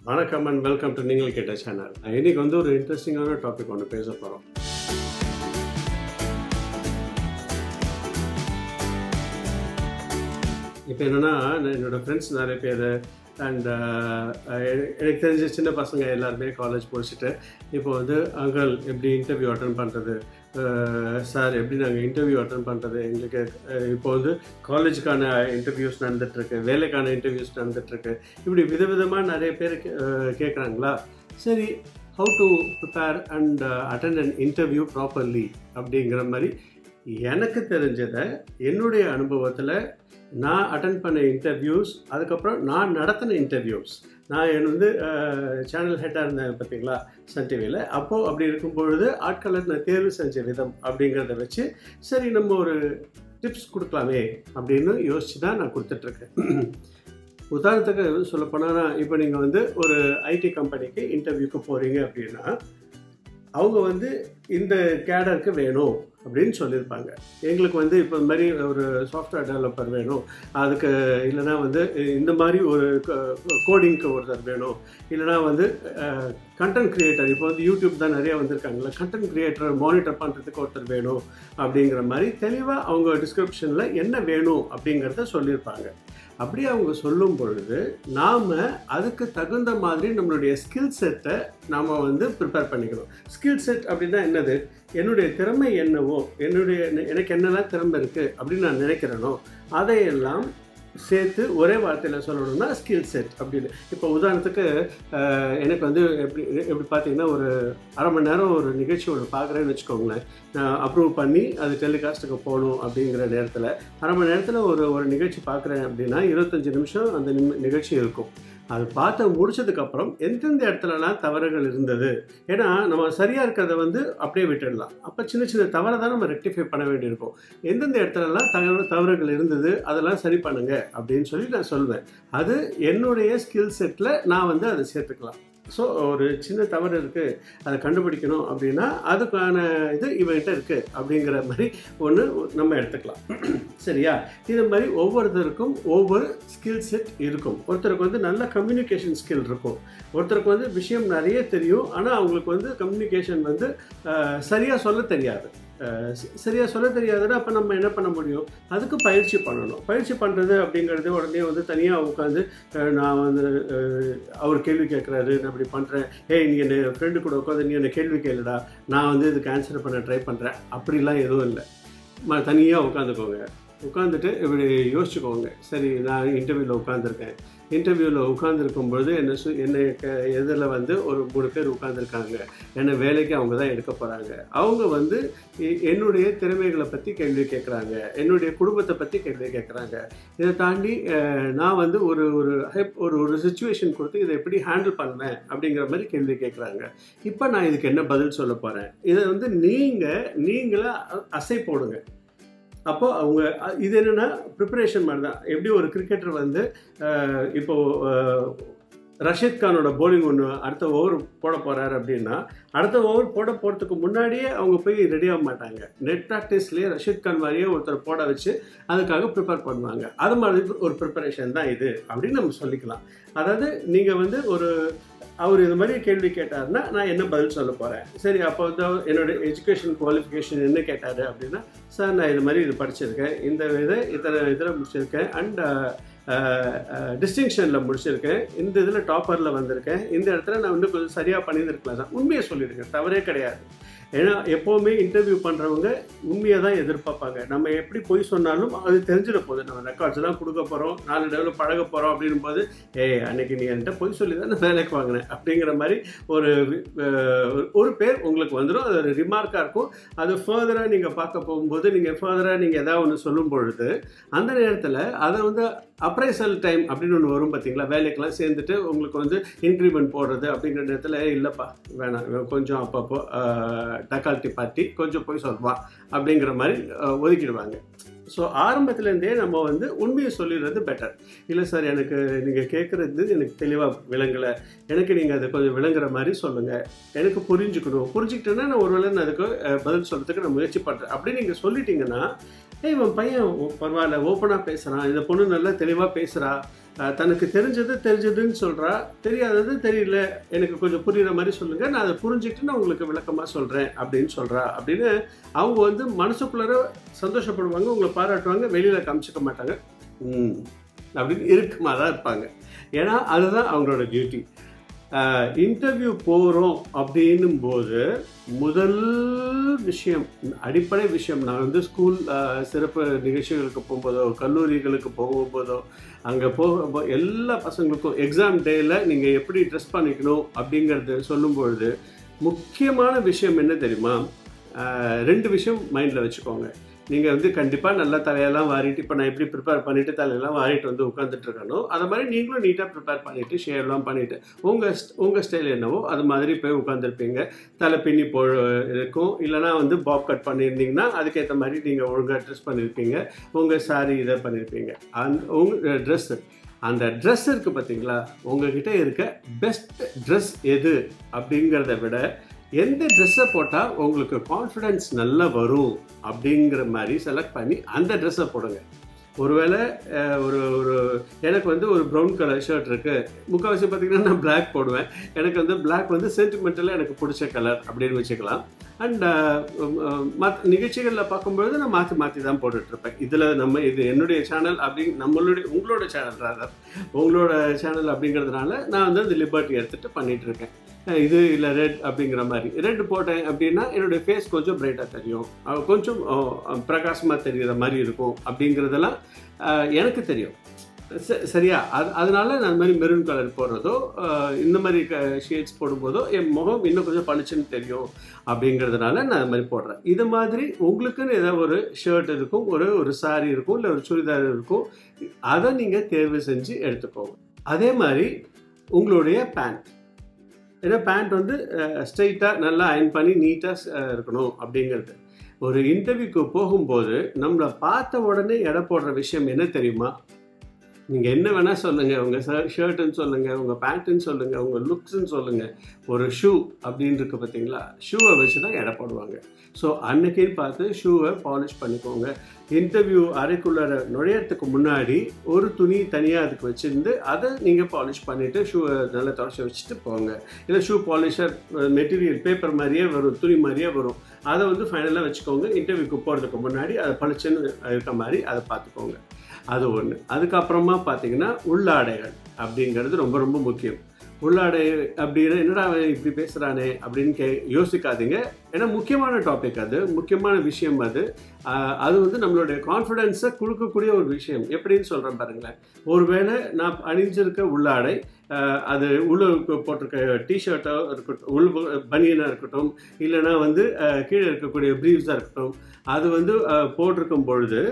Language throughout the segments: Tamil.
வணக்கம் அண்ட் வெல்கம் டு நீங்கள் கேட்ட சேனல் இன்னைக்கு வந்து ஒரு இன்ட்ரெஸ்டிங்கான டாபிக் ஒன்று பேச போகிறோம் இப்போ என்னென்னா என்னோட ஃப்ரெண்ட்ஸ் நிறைய பேர் அண்ட் எனக்கு தெரிஞ்ச சின்ன பசங்க எல்லாருமே காலேஜ் முடிச்சுட்டு இப்போ வந்து அங்கிள் எப்படி இன்டர்வியூ அட்டன் பண்ணுறது சார் எப்படி நாங்கள் இன்டர்வியூ அட்டன் பண்ணுறது எங்களுக்கு அஹ், இப்போ வந்து காலேஜுக்கான இன்டர்வியூஸ் நடந்துகிட்ருக்கு வேலைக்கான இன்டர்வியூஸ் நடந்துகிட்ருக்கு இப்படி விதவிதமாக நிறைய பேர் கேட்குறாங்களா சரி how to prepare and attend an interview properly அப்படிங்கிற மாதிரி எனக்கு தெரிஞ்சதை என்னுடைய அனுபவத்தில் நான் அட்டன் பண்ண இன்டர்வியூஸ் அதுக்கப்புறம் நான் நடத்தின இன்டர்வியூஸ் நான் என் வந்து சேனல் ஹெட்டாக இருந்தேன் பார்த்தீங்களா சன் டிவியில் அப்போது அப்படி இருக்கும் பொழுது ஆட்களை நான் தேர்வு செஞ்ச விதம் அப்படிங்கிறத வச்சு சரி நம்ம ஒரு டிப்ஸ் கொடுக்கலாமே அப்படின்னு யோசிச்சு தான் நான் கொடுத்துட்ருக்கேன் உதாரணத்துக்கு சொல்லப்போனால் இப்போ நீங்கள் வந்து ஒரு ஐடி கம்பெனிக்கு இன்டர்வியூக்கு போகிறீங்க அப்படின்னா அவங்க வந்து இந்த கேடருக்கு வேணும் அப்படின்னு சொல்லியிருப்பாங்க எங்களுக்கு வந்து இப்போ இந்த மாதிரி ஒரு சாஃப்ட்வேர் டெவலப்பர் வேணும் அதுக்கு இல்லைனா வந்து இந்த மாதிரி ஒரு கோடிங்க்கு ஒருத்தர் வேணும் இல்லைனா வந்து கண்டென்ட் கிரியேட்டர் இப்போ வந்து யூடியூப் தான் நிறைய வந்திருக்காங்கல்ல கண்டென்ட் கிரியேட்டர் மானிட்டர் பண்ணுறதுக்கு ஒருத்தர் வேணும் அப்படிங்கிற மாதிரி தெளிவாக அவங்க டிஸ்கிரிப்ஷனில் என்ன வேணும் அப்படிங்கிறத சொல்லியிருப்பாங்க அப்படி அவங்க சொல்லும் பொழுது நாம் அதுக்கு தகுந்த மாதிரி நம்மளுடைய ஸ்கில் செட்டை நாம் வந்து ப்ரிப்பேர் பண்ணிக்கணும் ஸ்கில் செட் அப்படின்னா என்னது என்னுடைய திறமை என்னவோ என்னுடைய எனக்கு என்னெல்லாம் திறமை இருக்குது அப்படின்னு நான் நினைக்கிறேனோ அதையெல்லாம் சேர்த்து ஒரே வார்த்தையில் சொல்லணும்னா ஸ்கில் செட் அப்படின்னு இப்போ உதாரணத்துக்கு அஹ், எனக்கு வந்து எப்படி எப்படி பார்த்தீங்கன்னா ஒரு அரை மணி நேரம் ஒரு நிகழ்ச்சி ஒன்று பார்க்குறேன்னு வச்சுக்கோங்களேன் நான் அப்ரூவ் பண்ணி அது டெலிகாஸ்ட்டுக்கு போகணும் அப்படிங்கிற நேரத்தில் அரை மணி நேரத்தில் ஒரு ஒரு நிகழ்ச்சி பார்க்குறேன் அப்படின்னா இருபத்தஞ்சி நிமிஷம் அந்த நிமி நிகழ்ச்சி இருக்கும் அது பார்த்து முடிச்சதுக்கப்புறம் எந்தெந்த இடத்துலலாம் தவறுகள் இருந்தது ஏன்னா நம்ம சரியாக இருக்கிறத வந்து அப்படியே விட்டுடலாம் அப்போ சின்ன சின்ன தவறை தான் நம்ம ரெக்டிஃபை பண்ண வேண்டியிருக்கும் எந்தெந்த இடத்துலலாம் தவறு தவறுகள் இருந்தது அதெல்லாம் சரி பண்ணுங்க அப்படின்னு சொல்லி நான் சொல்வேன் அது என்னுடைய ஸ்கில் செட்டில் நான் வந்து அதை சேர்த்துக்கலாம் ஸோ ஒரு சின்ன தவறு இருக்குது அதை கண்டுபிடிக்கணும் அப்படின்னா அதுக்கான இது இவன்கிட்ட இருக்குது அப்படிங்கிற மாதிரி ஒன்று நம்ம எடுத்துக்கலாம் சரியா இது மாதிரி ஒவ்வொருத்தருக்கும் ஒவ்வொரு ஸ்கில் செட் இருக்கும் ஒருத்தருக்கு வந்து நல்ல கம்யூனிகேஷன் ஸ்கில் இருக்கும் ஒருத்தருக்கு வந்து விஷயம் நிறைய தெரியும் ஆனால் அவங்களுக்கு வந்து கம்யூனிகேஷன் வந்து சரியாக சொல்ல தெரியாது சரியாக சொல்ல தெரியாதுன்னா அப்போ நம்ம என்ன பண்ண முடியும் அதுக்கு பயிற்சி பண்ணணும் பயிற்சி பண்ணுறது அப்படிங்கிறது உடனே வந்து தனியாக உட்காந்து அஹ், நான் வந்து அஹ், அவர் கேள்வி கேட்குறாரு நான் இப்படி பண்ணுறேன் ஏய் நீ என்ன ஃப்ரெண்டு கூட உட்காந்து நீ என்ன கேள்வி கேளுடா நான் வந்து இதுக்கு ஆன்சர் பண்ண ட்ரை பண்ணுறேன் அப்படிலாம் எதுவும் இல்லை ம தனியாக உட்காந்துக்கோங்க உட்காந்துட்டு இப்படி யோசிச்சுக்கோங்க சரி நான் இன்டர்வியூவில் உட்காந்துருக்கேன் இன்டர்வியூவில் உட்காந்துருக்கும் பொழுது என்ன சு என்னை எதிரில் வந்து ஒரு மூணு பேர் உட்காந்துருக்காங்க என்னை வேலைக்கு அவங்க தான் எடுக்க போகிறாங்க அவங்க வந்து எ- என்னுடைய திறமைகளை பற்றி கேள்வி கேட்குறாங்க என்னுடைய குடும்பத்தை பற்றி கேள்வி கேட்குறாங்க இதை தாண்டி அஹ், நான் வந்து ஒரு ஒரு hyp- ஒரு ஒரு சுச்சுவேஷன் கொடுத்து இதை எப்படி ஹேண்டில் பண்ணுவேன் அப்படிங்கிற மாதிரி கேள்வி கேட்குறாங்க இப்போ நான் இதுக்கு என்ன பதில் சொல்ல போகிறேன் இதை வந்து நீங்கள் நீங்களே அ- அசை போடுங்க அப்போ அவங்க அ- இது என்னென்னா ப்ரிப்பரேஷன் மாதிரி தான் எப்படி ஒரு கிரிக்கெட்டர் வந்து அஹ், இப்போ அஹ், ரஷீத் கானோட bowling ஒன்று அடுத்த ஓவர் போட போகிறாரு அப்படின்னா அடுத்த ஓவர் போட போகிறதுக்கு முன்னாடியே அவங்க போய் ரெடி ஆக மாட்டாங்க நெட் ப்ராக்டிஸ்லேயே ரஷீத் கான் மாதிரியே ஒருத்தர் போட வச்சு அதுக்காக ப்ரிப்பேர் பண்ணுவாங்க அது மாதிரி ஒரு ப்ரிப்பரேஷன் தான் இது அப்படின்னு நம்ம சொல்லிக்கலாம் அதாவது நீங்கள் வந்து ஒரு அவர் இது மாதிரி கேள்வி கேட்டாருன்னா நான் என்ன பதில் சொல்ல போகிறேன் சரி அப்போ வந்து அவர் என்னோட எஜுகேஷன் குவாலிஃபிகேஷன் என்ன கேட்டார் அப்படின்னா சார் நான் இது மாதிரி இது படிச்சிருக்கேன் இந்த இதை இத்தனை இதில் முடிச்சிருக்கேன் அண்ட் டிஸ்டிங்ஷனில் முடிச்சிருக்கேன் இந்த இதில் டாப்பரில் வந்திருக்கேன் இந்த இடத்துல நான் இன்னும் கொஞ்சம் சரியாக பண்ணியிருக்கலாம் சார் உண்மையை சொல்லிடுங்க தவறே கிடையாது ஏன்னா எப்போவுமே இன்டர்வியூ பண்ணுறவங்க உண்மையை தான் எதிர்பார்ப்பாங்க நம்ம எப்படி பொய் சொன்னாலும் அது தெரிஞ்சிட போகுது நம்ம ரெக்கார்ட்ஸ் எல்லாம் கொடுக்க போகிறோம் நாலு டெவலப் பழக போகிறோம் அப்படின்னும் போது ஏய் அன்னைக்கு நீ என்கிட்ட பொய் சொல்லி தான் நான் வேலைக்கு வாங்கினேன் அப்படிங்கிற மாதிரி ஒரு அஹ், ஒரு பேர் உங்களுக்கு வந்துடும் அது ஒரு ரிமார்க்காக இருக்கும் அது ஃபர்தராக நீங்கள் பார்க்க போகும்போது நீங்கள் ஃபர்தராக நீங்கள் எதாவது ஒன்று சொல்லும் பொழுது அந்த நேரத்தில் அதை வந்து அப்ரைசல் டைம் அப்படின்னு ஒன்று வரும் பார்த்தீங்களா வேலைக்கெல்லாம் சேர்ந்துட்டு உங்களுக்கு வந்து இன்க்ரிமெண்ட் போடுறது அப்படிங்கிற நேரத்தில் இல்லைப்பா வேணாம் இவன் கொஞ்சம் அப்பப்போ டக்கால்ட்டி பார்ட்டி கொஞ்சம் போய் சொல்வான் அப்படிங்கிற மாதிரி அஹ், ஒதுக்கிடுவாங்க ஸோ ஆரம்பத்துலேருந்தே நம்ம வந்து உண்மையை சொல்லிடுறது பெட்டர் இல்லை சார் எனக்கு நீங்கள் கேட்குறது எனக்கு தெளிவாக விளங்கலை எனக்கு நீங்கள் அதை கொஞ்சம் விளங்குற மாதிரி சொல்லுங்கள் எனக்கு புரிஞ்சுக்கணும் புரிஞ்சுக்கிட்டேன்னா நான் ஒருவேளை நான் அதுக்கு அஹ், பதில் சொல்கிறதுக்கு நான் முயற்சி பண்ணுறேன் அப்படி நீங்கள் சொல்லிட்டீங்கன்னா ஏய் இவன் பையன் ஓ- பரவாயில்ல ஓப்பனாக பேசுகிறான் இந்த பொண்ணு நல்லா தெளிவாக பேசுகிறா அஹ், தனக்கு தெரிஞ்சது தெரிஞ்சதுன்னு சொல்கிறா தெரியாதது தெரியல எனக்கு கொஞ்சம் புரியுற மாதிரி சொல்லுங்கள் நான் அதை புரிஞ்சுக்கிட்டு நான் உங்களுக்கு விளக்கமாக சொல்கிறேன் அப்படின்னு சொல்கிறா அப்படின்னு அவங்க வந்து மனசுக்குள்ளார சந்தோஷப்படுவாங்க உங்களை பாராட்டுவாங்க வெளியில் காமிச்சிக்க மாட்டாங்க ம் அப்படின்னு இருக்குமா தான் இருப்பாங்க ஏன்னா அதுதான் அவங்களோட டியூட்டி இன்டர்வியூ போகிறோம் அப்படின்னும் போது முதல் விஷயம் அடிப்படை விஷயம் நான் வந்து ஸ்கூல் சிறப்பு நிகழ்ச்சிகளுக்கு போகும்போதோ கல்லூரிகளுக்கு போகும்போதோ அங்கே போக எல்லா பசங்களுக்கும் எக்ஸாம் டேயில் நீங்கள் எப்படி ட்ரெஸ் பண்ணிக்கணும் அப்படிங்கிறது சொல்லும்பொழுது முக்கியமான விஷயம் என்ன தெரியுமா ஆஹ் ரெண்டு விஷயம் மைண்டில் வச்சுக்கோங்க நீங்கள் வந்து கண்டிப்பாக நல்லா தலையெல்லாம் வாரிட்டு இப்போ நான் எப்படி ப்ரிப்பேர் பண்ணிவிட்டு தலையெல்லாம் வாரிட்டு வந்து உட்காந்துட்டு இருக்கணும் அது மாதிரி நீங்களும் நீட்டாக ப்ரிப்பேர் பண்ணிவிட்டு ஷேர்லாம் பண்ணிவிட்டு உங்கள் உங்கள் ஸ்டைல் என்னவோ அது மாதிரி போய் உட்காந்துருப்பீங்க தலை பின்னி போ இருக்கும் இல்லைனா வந்து பாப் கட் பண்ணியிருந்தீங்கன்னா அதுக்கேற்ற மாதிரி நீங்கள் ஒழுங்காக ட்ரெஸ் பண்ணியிருப்பீங்க உங்கள் saree இதை பண்ணியிருப்பீங்க அந்த உங்கள் ட்ரெஸ்ஸு அந்த ட்ரெஸ் இருக்குது பார்த்தீங்களா உங்ககிட்ட இருக்க பெஸ்ட் ட்ரெஸ் எது அப்படிங்கிறத விட எந்த ட்ரெஸ்ஸை போட்டால் உங்களுக்கு கான்ஃபிடென்ஸ் நல்லா வரும் அப்படிங்கிற மாதிரி செலக்ட் பண்ணி அந்த ட்ரெஸ்ஸை போடுங்க ஒருவேளை அஹ், ஒரு ஒரு எனக்கு வந்து ஒரு ப்ரௌன் கலர் ஷர்ட் இருக்குது முக்கால்வாசி பார்த்தீங்கன்னா நான் Black போடுவேன் எனக்கு வந்து Black வந்து சென்டிமெண்டலாக எனக்கு பிடிச்ச கலர் அப்படின்னு வச்சுக்கலாம் அண்ட் மற்ற நிகழ்ச்சிகளில் பார்க்கும்பொழுது நான் மாற்றி மாற்றி தான் போட்டுட்ருப்பேன் இதில் நம்ம இது என்னுடைய சேனல் அப்படி நம்மளுடைய உங்களோட சேனல் ராதர் உங்களோட சேனல் அப்படிங்கிறதுனால நான் வந்து அந்த லிபர்ட்டி எடுத்துகிட்டு பண்ணிட்டு இருக்கேன் அஹ் இது இல்லை ரெட் அப்படிங்கிற மாதிரி ரெட் போட்டேன் அப்படின்னா என்னுடைய ஃபேஸ் கொஞ்சம் பிரைட்டாக தெரியும் அஹ் கொஞ்சம் பிரகாசமாக தெரிகிற மாதிரி இருக்கும் அப்படிங்கிறதெல்லாம் அஹ் எனக்கு தெரியும் ச- சரியா அது அதனால நான் இந்த மாதிரி மெரூன் கலர் போடுறதோ அஹ் இந்த மாதிரி ஷேட்ஸ் போடும்போதோ என் முகம் இன்னும் கொஞ்சம் பளிச்சுன்னு தெரியும் அப்படிங்கிறதுனால நான் அது மாதிரி போடுறேன் இது மாதிரி உங்களுக்குன்னு ஏதாவது ஒரு ஷர்ட் இருக்கும் ஒரு ஒரு saree இருக்கும் இல்லை ஒரு சுடிதார் இருக்கும் அதை நீங்கள் தேர்வு செஞ்சு எடுத்துக்கோங்க அதே மாதிரி உங்களுடைய பேண்ட் ஏன்னா பேண்ட் வந்து ஸ்ட்ரைட்டாக நல்லா அயன் பண்ணி நீட்டாக இருக்கணும் அப்படிங்கிறது ஒரு இன்டர்வியூக்கு போகும்போது நம்மளை பார்த்த உடனே எடை போடுற விஷயம் என்ன தெரியுமா நீங்கள் என்ன வேணால் சொல்லுங்கள் உங்கள் ஷர்ட்டுன்னு சொல்லுங்கள் உங்கள் பேண்ட்டுன்னு சொல்லுங்கள் உங்கள் லுக்ஸ்ன்னு சொல்லுங்கள் ஒரு ஷூ அப்படின்னு இருக்கு பார்த்தீங்களா ஷூவை வச்சு தான் எடை போடுவாங்க ஸோ அன்னைக்குன்னு பார்த்து ஷூவை பாலிஷ் பண்ணிக்கோங்க இன்டர்வியூ அறைக்குள்ளார நுழையறதுக்கு முன்னாடி ஒரு துணி தனியாக அதுக்கு வச்சுருந்து அதை நீங்கள் பாலிஷ் பண்ணிவிட்டு ஷூவை நல்லா தொடச்சி வச்சுட்டு போங்க இல்லை ஷூ பாலிஷர் மெட்டீரியல் பேப்பர் மாதிரியே வரும் துணி மாதிரியே வரும் அதை வந்து ஃபைனலாக வச்சுக்கோங்க இன்டர்வியூக்கு போகிறதுக்கு முன்னாடி அதை பளிச்சுன்னு இருக்க மாதிரி அதை பார்த்துக்கோங்க அது ஒன்று அதுக்கப்புறமா பார்த்தீங்கன்னா உள்ளாடைகள் அப்படிங்கிறது ரொம்ப ரொம்ப முக்கியம் உள்ளாடை அப்படின்னா என்னடா அவன் இப்படி பேசுகிறானே அப்படின்னு கே யோசிக்காதீங்க ஏன்னா முக்கியமான டாபிக் அது முக்கியமான விஷயம் அது ஆஹ் அது வந்து நம்மளுடைய கான்ஃபிடென்ஸை கொடுக்கக்கூடிய ஒரு விஷயம் எப்படின்னு சொல்கிறேன் பாருங்களேன் ஒருவேளை நான் அணிஞ்சிருக்க உள்ளாடை ஆஹ் அது உள்ள போட்டிருக்க டிஷர்ட்டோ இருக்கட்டும் உள் பனியனாக இருக்கட்டும் இல்லைன்னா வந்து ஆஹ் கீழே இருக்கக்கூடிய ப்ரீவ்ஸாக இருக்கட்டும் அது வந்து ஆஹ் போட்டிருக்கும் பொழுது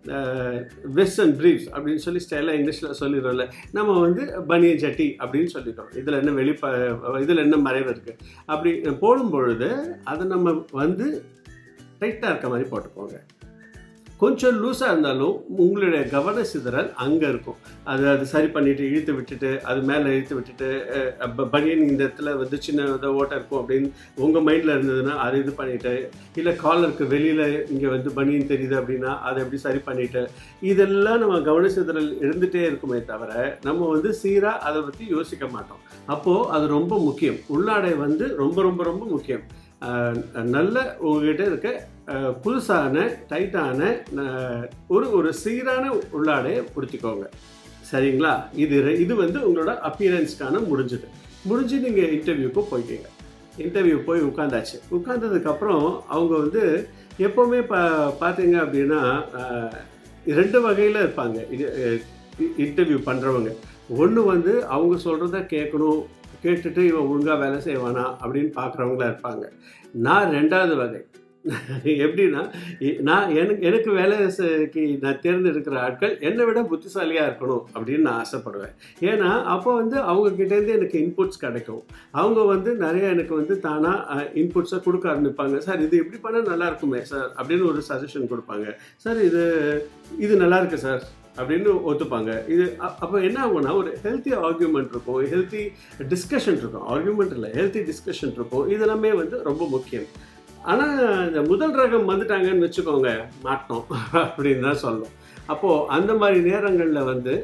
வெஸ்டர்ன் ப்ரீவ்ஸ் அப்படின்னு சொல்லி ஸ்டைலாக இங்கிலீஷில் சொல்லிடுறோம்ல நம்ம வந்து பனியன் சட்டி அப்படின்னு சொல்லிட்டோம் இதில் என்ன வெளிப்ப இதில் என்ன மறைவு இருக்குது அப்படி போடும் பொழுது அதை நம்ம வந்து டைட்டாக இருக்க மாதிரி போட்டுக்கோங்க கொஞ்சம் லூஸாக இருந்தாலும் உங்களுடைய கவன சிதறல் அங்கே இருக்கும் அது அது சரி பண்ணிவிட்டு இழுத்து விட்டுட்டு அது மேலே இழுத்து விட்டுட்டு அஹ், ப- பனியன் இந்த இடத்துல வந்து சின்ன இதை ஓட்டை இருக்கும் அப்படின்னு உங்கள் மைண்டில் இருந்ததுன்னா அதை இது பண்ணிவிட்டு இல்லை காலருக்கு வெளியில் இங்கே வந்து பனியன் தெரியுது அப்படின்னா அதை எப்படி சரி பண்ணிவிட்டு இதெல்லாம் நம்ம கவன சிதறல் இருந்துகிட்டே இருக்குமே தவிர நம்ம வந்து சீராக அதை பற்றி யோசிக்க மாட்டோம் அப்போது அது ரொம்ப முக்கியம் உள்ளாடை வந்து ரொம்ப ரொம்ப ரொம்ப முக்கியம் அஹ், நல்ல உங்ககிட்ட இருக்க அஹ், புதுசான டைட்டான அஹ், ஒரு ஒரு சீரான உள்ளாடையை உடுத்திக்கோங்க சரிங்களா இது ரெ- இது வந்து உங்களோட அப்பியரன்ஸ்க்கான முடிஞ்சது முடிஞ்சு நீங்கள் இன்டர்வியூக்கு போயிட்டீங்க இன்டர்வியூ போய் உட்காந்தாச்சு உட்காந்ததுக்கப்புறம் அவங்க வந்து எப்போவுமே பா பார்த்தீங்க அப்படின்னா அஹ், ரெண்டு வகையில் இருப்பாங்க இது இன்டர்வியூ பண்ணுறவங்க ஒன்று வந்து அவங்க சொல்கிறத கேட்கணும் கேட்டுட்டு இவன் ஒழுங்காக வேலை செய்வானா அப்படின்னு பார்க்குறவங்களா இருப்பாங்க நான் ரெண்டாவது வகை எப்படின்னா இ- நான் எனக்கு எனக்கு வேலை செய்யக்கு நான் தேர்ந்தெடுக்கிற ஆட்கள் என்னை விட புத்திசாலியாக இருக்கணும் அப்படின்னு நான் ஆசைப்படுவேன் ஏன்னா அப்போ வந்து அவங்க கிட்டேருந்து எனக்கு இன்புட்ஸ் கிடைக்கும் அவங்க வந்து நிறைய எனக்கு வந்து தானாக இன்புட்ஸை கொடுக்க ஆரம்பிப்பாங்க சார் இது இப்படி பண்ணால் நல்லா இருக்குமே சார் அப்படின்னு ஒரு சஜஷன் கொடுப்பாங்க சார் இது இது நல்லா இருக்கு சார் அப்படின்னு ஒத்துப்பாங்க இது அ- அப்போ என்ன ஆகும்னா ஒரு ஹெல்த்தி ஆர்கியூமெண்ட் இருக்கும் ஹெல்த்தி டிஸ்கஷன் இருக்கும் ஆர்கியூமெண்ட் இல்லை ஹெல்த்தி டிஸ்கஷன் இருக்கும் இதெல்லாமே வந்து ரொம்ப முக்கியம் ஆனால் இந்த முதல் ரகம் வந்துட்டாங்கன்னு வச்சுக்கோங்க மாட்டோம் அப்படின்னு தான் சொல்லணும் அப்போது அந்த மாதிரி நேரங்களில் வந்து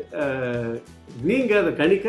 நீங்கள் அதை கணிக்க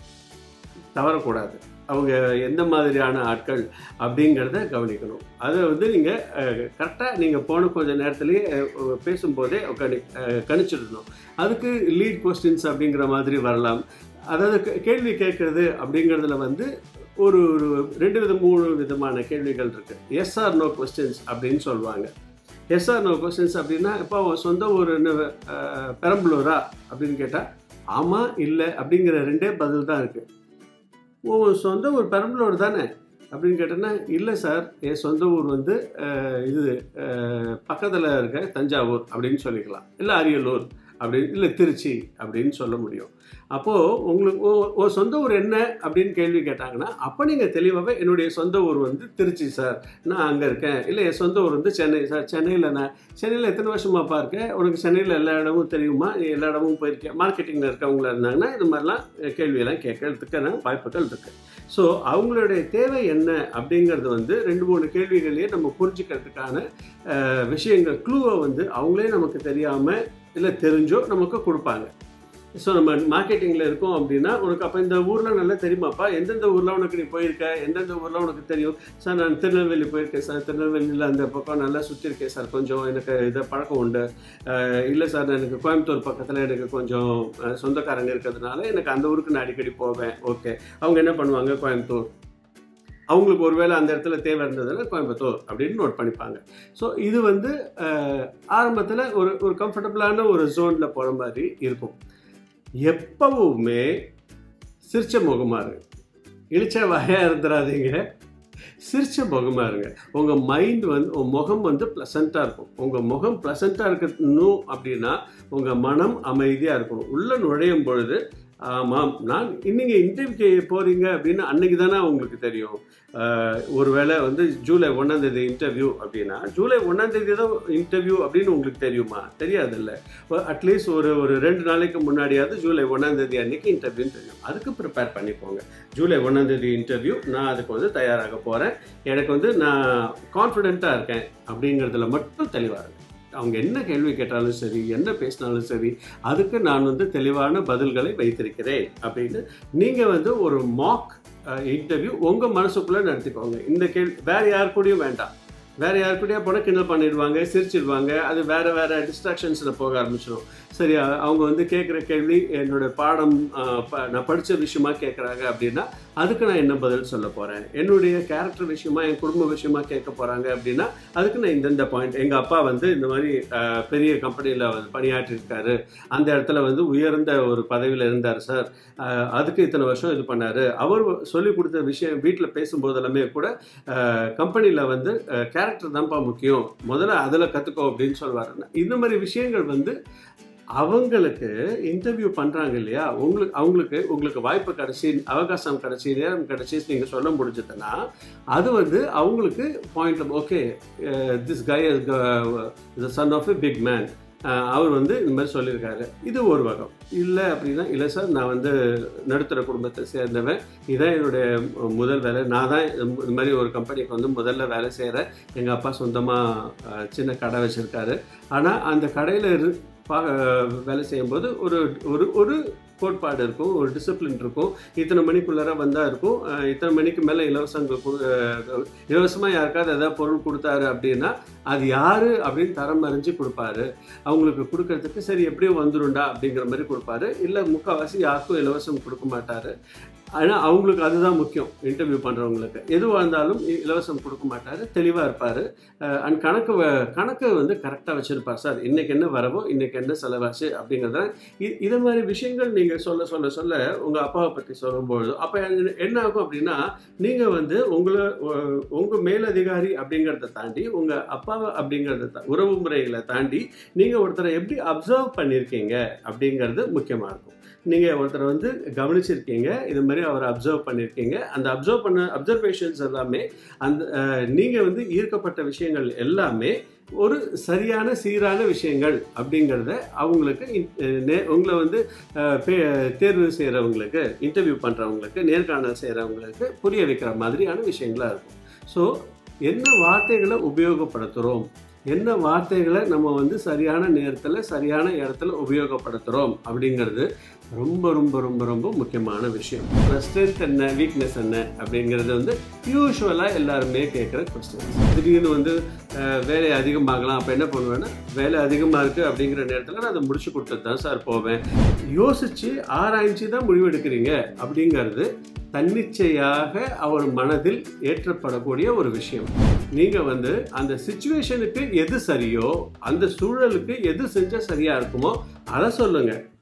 தவறக்கூடாது அவங்க எந்த மாதிரியான ஆட்கள் அப்படிங்கிறத கவனிக்கணும் அதை வந்து நீங்கள் கரெக்டாக நீங்கள் போன கொஞ்ச நேரத்துலேயே அஹ், பேசும்போதே கணி அஹ், கணிச்சிடணும் அதுக்கு லீட் கொஸ்டின்ஸ் அப்படிங்கிற மாதிரி வரலாம் அதாவது கே- கேள்வி கேட்குறது அப்படிங்கிறதுல வந்து ஒரு ஒரு ரெண்டு வித மூணு விதமான கேள்விகள் இருக்குது எஸ் ஆர் நோ கொஸ்டின்ஸ் அப்படின்னு சொல்லுவாங்க எஸ் ஆர் நோ கொஸ்டின்ஸ் அப்படின்னா இப்போ அவன் சொந்த ஊர் என்ன அஹ், பெரம்பலூரா அப்படின்னு கேட்டால் ஆமாம் இல்லை அப்படிங்கிற ரெண்டே பதில் தான் இருக்குது உன் சொந்த ஊர் பெரம்பலூர் தானே அப்படின்னு கேட்டேன்னா இல்லை சார் என் சொந்த ஊர் வந்து அஹ், இது பக்கத்தில் இருக்க தஞ்சாவூர் அப்படின்னு சொல்லிக்கலாம் இல்லை அரியலூர் அப்படின்னு இல்லை திருச்சி அப்படின்னு சொல்ல முடியும் அப்போது உங்களுக்கு உன் உன் சொந்த ஊர் என்ன அப்படின்னு கேள்வி கேட்டாங்கன்னா அப்போ நீங்கள் தெளிவாகவே என்னுடைய சொந்த ஊர் வந்து திருச்சி சார் நான் அங்கே இருக்கேன் இல்லை என் சொந்த ஊர் வந்து சென்னை சார் சென்னையில் நான் சென்னையில் எத்தனை வருஷமாப்பா இருக்கேன் உனக்கு சென்னையில் எல்லா இடமும் தெரியுமா நீ எல்லா இடமும் போயிருக்கேன் மார்க்கெட்டிங்கில் இருக்கவங்களா இருந்தாங்கன்னா இது மாதிரிலாம் கேள்வியெல்லாம் கேட்கறதுக்கான வாய்ப்புகள் இருக்குது ஸோ அவங்களுடைய தேவை என்ன அப்படிங்கிறது வந்து ரெண்டு மூணு கேள்விகளையே நம்ம புரிஞ்சுக்கிறதுக்கான அஹ், விஷயங்கள் க்ளூவை வந்து அவங்களே நமக்கு தெரியாமல் இல்லை தெரிஞ்சோ நமக்கு கொடுப்பாங்க ஸோ நம்ம மார்க்கெட்டிங்கில் இருக்கோம் அப்படின்னா உனக்கு அப்போ இந்த ஊரில் நல்லா தெரியுமாப்பா எந்தெந்த ஊரில் உனக்கு நீ போயிருக்க எந்தெந்த ஊரில் உனக்கு தெரியும் சார் நான் திருநெல்வேலி போயிருக்கேன் சார் திருநெல்வேலியில் அந்த பக்கம் நல்லா சுற்றிருக்கேன் சார் கொஞ்சம் எனக்கு இதை பழக்கம் உண்டு அஹ் இல்லை சார் நான் எனக்கு கோயம்புத்தூர் பக்கத்தில் எனக்கு கொஞ்சம் அஹ், சொந்தக்காரங்க இருக்கிறதுனால எனக்கு அந்த ஊருக்கு நான் அடிக்கடி போவேன் ஓகே அவங்க என்ன பண்ணுவாங்க கோயம்புத்தூர் அவங்களுக்கு ஒருவேளை அந்த இடத்துல தேவை இருந்ததுன்னா கோயம்புத்தூர் அப்படின்னு நோட் பண்ணிப்பாங்க ஸோ இது வந்து ஆரம்பத்தில் ஒரு ஒரு கம்ஃபர்டபுளான ஒரு ஜோனில் போகிற மாதிரி இருக்கும் எப்பவுமே சிரிச்ச முகமாக இருங்க இழிச்ச வாயாக இருந்துடாதீங்க சிரிச்ச முகமாக இருங்க உங்கள் மைண்ட் வந்து உங்கள் முகம் வந்து ப்ளசண்ட்டாக இருக்கும் உங்கள் முகம் ப்ளசண்ட்டாக இருக்கணும் அப்படின்னா உங்கள் மனம் அமைதியாக இருக்கணும் உள்ளே நுழையும் பொழுது ஆமாம் நான் இன்னைக்கு இன்டர்வியூக்கு போகிறீங்க அப்படின்னு அன்னைக்கு தானே உங்களுக்கு தெரியும் ஆஹ் ஒருவேளை வந்து ஜூலை ஒன்றாந்தேதி இன்டர்வியூ அப்படின்னா ஜூலை ஒன்றாந்தேதி தான் இன்டர்வியூ அப்படின்னு உங்களுக்கு தெரியுமா தெரியாதுல்ல அட்லீஸ்ட் ஒரு ஒரு ரெண்டு நாளைக்கு முன்னாடியாவது ஜூலை ஒன்றாந்தேதி அன்னைக்கு இன்டர்வியூன்னு தெரியும் அதுக்கு ப்ரிப்பேர் பண்ணிக்கோங்க ஜூலை ஒன்றாந்தேதி இன்டர்வியூ நான் அதுக்கு வந்து தயாராக போகிறேன் எனக்கு வந்து நான் கான்ஃபிடென்ட்டாக இருக்கேன் அப்படிங்கிறதுல மட்டும் தெளிவாக இருக்கேன் அவங்க என்ன கேள்வி கேட்டாலும் சரி என்ன பேசினாலும் சரி அதுக்கு நான் வந்து தெளிவான பதில்களை வைத்திருக்கிறேன் அப்படின்னு நீங்கள் வந்து ஒரு மாக் இன்டர்வியூ உங்கள் மனசுக்குள்ளே நடத்திக்கோங்க இந்த கேள்வி வேறு யார் கூடயும் வேண்டாம் வேறு யார் கூடயா போனால் கிண்டல் பண்ணிடுவாங்க சிரிச்சிடுவாங்க அது வேறு வேறு டிஸ்ட்ராக்ஷன்ஸில் போக ஆரம்பிச்சிடும் சரி அ- அவங்க வந்து கேட்குற கேள்வி என்னோட பாடம் அஹ், ப- நான் படித்த விஷயமா கேட்குறாங்க அப்படின்னா அதுக்கு நான் என்ன பதில் சொல்ல போகிறேன் என்னுடைய கேரக்டர் விஷயமா என் குடும்ப விஷயமா கேட்க போகிறாங்க அப்படின்னா அதுக்கு நான் இந்தந்த பாயிண்ட் எங்கள் அப்பா வந்து இந்த மாதிரி அஹ், பெரிய கம்பெனியில் வந்து பணியாற்றிருக்காரு அந்த இடத்துல வந்து உயர்ந்த ஒரு பதவியில் இருந்தார் சார் அஹ், அதுக்கு இத்தனை வருஷம் இது பண்ணார் அவர் சொல்லி கொடுத்த விஷயம் வீட்டில் பேசும்போதெல்லாமே கூட கம்பெனியில் வந்து கேரக்டர் தான்ப்பா முக்கியம் முதல்ல அதில் கற்றுக்கோ அப்படின்னு சொல்லுவார் இந்த மாதிரி விஷயங்கள் வந்து அவங்களுக்கு இன்டர்வியூ பண்ணுறாங்க இல்லையா உங்களுக்கு அவங்களுக்கு உங்களுக்கு வாய்ப்பு கிடச்சி அவகாசம் கிடச்சி நேரம் கிடச்சி நீங்கள் சொல்ல முடிஞ்சதுன்னா அது வந்து அவங்களுக்கு point okay this guy the son of a big man அவர் வந்து இந்த மாதிரி சொல்லியிருக்காரு இது ஒரு வகம் இல்லை அப்படின்னா இல்லை சார் நான் வந்து நடுத்தர குடும்பத்தை சேர்ந்தவன் இதான் என்னுடைய முதல் வேலை நான் தான் இந்த மாதிரி ஒரு கம்பெனிக்கு வந்து முதல்ல வேலை செய்கிறேன் எங்கள் அப்பா சொந்தமாக சின்ன கடை வச்சுருக்காரு ஆனால் அந்த கடையில் இரு பா வேலை செய்யும்போது ஒரு ஒரு ஒரு கோட்பாடு இருக்கும் ஒரு டிசிப்ளின் இருக்கும் இத்தனை மணிக்குள்ளார வந்தால் இருக்கும் அஹ் இத்தனை மணிக்கு மேலே இலவசங்கள் கொடு இலவசமாக யாருக்காவது ஏதாவது பொருள் கொடுத்தாரு அப்படின்னா அது யார் அப்படின்னு தரம் அறிஞ்சு கொடுப்பாரு அவங்களுக்கு கொடுக்கறதுக்கு சரி எப்படியும் வந்துருண்டா அப்படிங்கிற மாதிரி கொடுப்பாரு இல்லை முக்கால்வாசி யாருக்கும் இலவசம் கொடுக்க மாட்டார் ஆனால் அவங்களுக்கு அதுதான் முக்கியம் இன்டர்வியூ பண்ணுறவங்களுக்கு எதுவாக இருந்தாலும் இ- இலவசம் கொடுக்க மாட்டார் தெளிவாக இருப்பார் அண்ட் கணக்கு வ- கணக்கு வந்து கரெக்டாக வச்சுருப்பார் சார் இன்றைக்கி என்ன வரவோ இன்றைக்கி என்ன செலவாச்சு அப்படிங்கிறத இ- இது மாதிரி விஷயங்கள் நீங்கள் சொல்ல சொல்ல சொல்ல உங்கள் அப்பாவை பற்றி சொல்லும்பொழுது அப்போ என்ன ஆகும் அப்படின்னா நீங்கள் வந்து உங்களை உங்கள் மேலதிகாரி அப்படிங்கிறத தாண்டி உங்கள் அப்பாவை அப்படிங்கிறத தா- உறவு முறைகளை தாண்டி நீங்கள் ஒருத்தரை எப்படி அப்சர்வ் பண்ணியிருக்கீங்க அப்படிங்கிறது முக்கியமாக இருக்கும் நீங்கள் ஒருத்தரை வந்து கவனிச்சிருக்கீங்க இது மாதிரி அவரை அப்சர்வ் பண்ணியிருக்கீங்க அந்த அப்சர்வ் பண்ண அப்சர்வேஷன்ஸ் எல்லாமே அந்த நீங்கள் வந்து ஈர்க்கப்பட்ட விஷயங்கள் எல்லாமே ஒரு சரியான சீரான விஷயங்கள் அப்படிங்கிறத அவங்களுக்கு இன்- அஹ் நே- உங்களை வந்து அஹ், பே- தேர்வு செய்கிறவங்களுக்கு இன்டர்வியூ பண்ணுறவங்களுக்கு நேர்காணல் செய்கிறவங்களுக்கு புரிய வைக்கிற மாதிரியான விஷயங்களாக இருக்கும் ஸோ என்ன வார்த்தைகளை உபயோகப்படுத்துகிறோம் என்ன வார்த்தைகளை நம்ம வந்து சரியான நேரத்தில் சரியான இடத்துல உபயோகப்படுத்துகிறோம் அப்படிங்கிறது ரொம்ப ரொம்ப ரொம்ப ரொம்ப முக்கியமான விஷயம் ஸ்ட்ரென்த் என்ன வீக்னஸ் என்ன அப்படிங்கிறது வந்து யூஸ்வலாக எல்லாருமே கேட்குற கொஸ்டின் திடீர்னு வந்து அஹ், வேலை அதிகமாகலாம் அப்போ என்ன பண்ணுவேன்னா வேலை அதிகமாக இருக்குது அப்படிங்கிற நேரத்தில் நான் அதை முடிச்சு கொடுத்துட்டு தான் சார் போவேன் யோசித்து ஆராய்ச்சி தான் முடிவெடுக்கிறீங்க அப்படிங்கிறது தன்னிச்சையாக அவர் மனதில் ஏற்றப்படக்கூடிய ஒரு விஷயம் நீங்கள் வந்து அந்த சுச்சுவேஷனுக்கு எது சரியோ அந்த சூழலுக்கு எது செஞ்சால் சரியாக இருக்குமோ அதை சொல்லுங்கள்